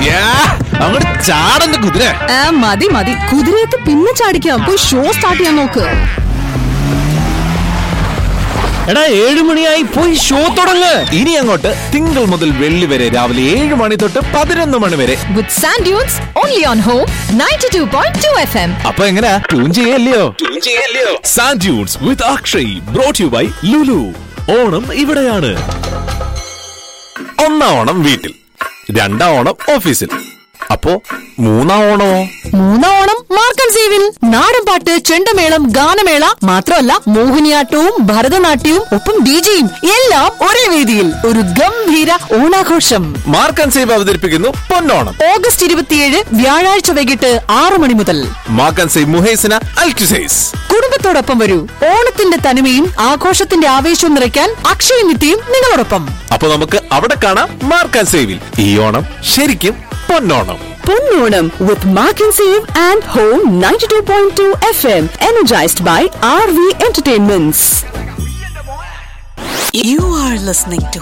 യാ, അങ്ങോട്ട് ചാടന്റെ കുതിര ആ, മതി മതി കുതിരയത്ത് പിന്നെ ചാടിക്കാം പോയി ഷോ സ്റ്റാർട്ട് ചെയ്യാൻ നോക്ക് എടാ ഏഴു മണിയായി പോയി ഷോ തുടങ്ങ് ഇനി അങ്ങോട്ട് തിങ്കൾ മുതൽ വെള്ളി വരെ രാവിലെ ഏഴ് മണി തൊട്ട് പതിനൊന്ന് മണി വരെ with sand dunes only on home 92.2 point two F M അപ്പൊ എങ്ങനെയാ ട്യൂൺ ചെയ്യല്ലയോ sand tunes with Akshay brought you by Lulu Onam ഇവിടെയാണ് ഒന്നാം ഓണം വീട്ടിൽ രണ്ടാം ഓണം ഓഫീസിൽ അപ്പോ മൂന്നാം ഓണമോ മൂന്നാം ഓണം മാർക്കൻ സേവിൽ നാടൻ പാട്ട് ചെണ്ടമേളം ഗാനമേള മാത്രമല്ല മോഹിനിയാട്ടവും ഭരതനാട്യവും ഒപ്പം ഡിജയും എല്ലാം ഒരേ വേദിയിൽ ഒരു ഗംഭീര ഓണാഘോഷം മാർക്ക് ആൻഡ് സേവ് അവതരിപ്പിക്കുന്നു പൊന്നോണം ഓഗസ്റ്റ് ഇരുപത്തിയേഴ് വ്യാഴാഴ്ച വൈകിട്ട് ആറ് മണി മുതൽ mark and save Muhaisnah Al Qusais കുടുംബത്തോടൊപ്പം വരൂ ഓണത്തിന്റെ തനിമയും ആഘോഷത്തിന്റെ ആവേശവും നിറയ്ക്കാൻ അക്ഷയ നിത്യയും നിങ്ങളോടൊപ്പം അപ്പൊ നമുക്ക് അവിടെ കാണാം മാർക്ക് ആൻഡ് സേവിൽ ഈ ഓണം ശരിക്കും Ponnonam Ponnonam with mark save and home ninety two point two F M energised by R V entertainments You are listening to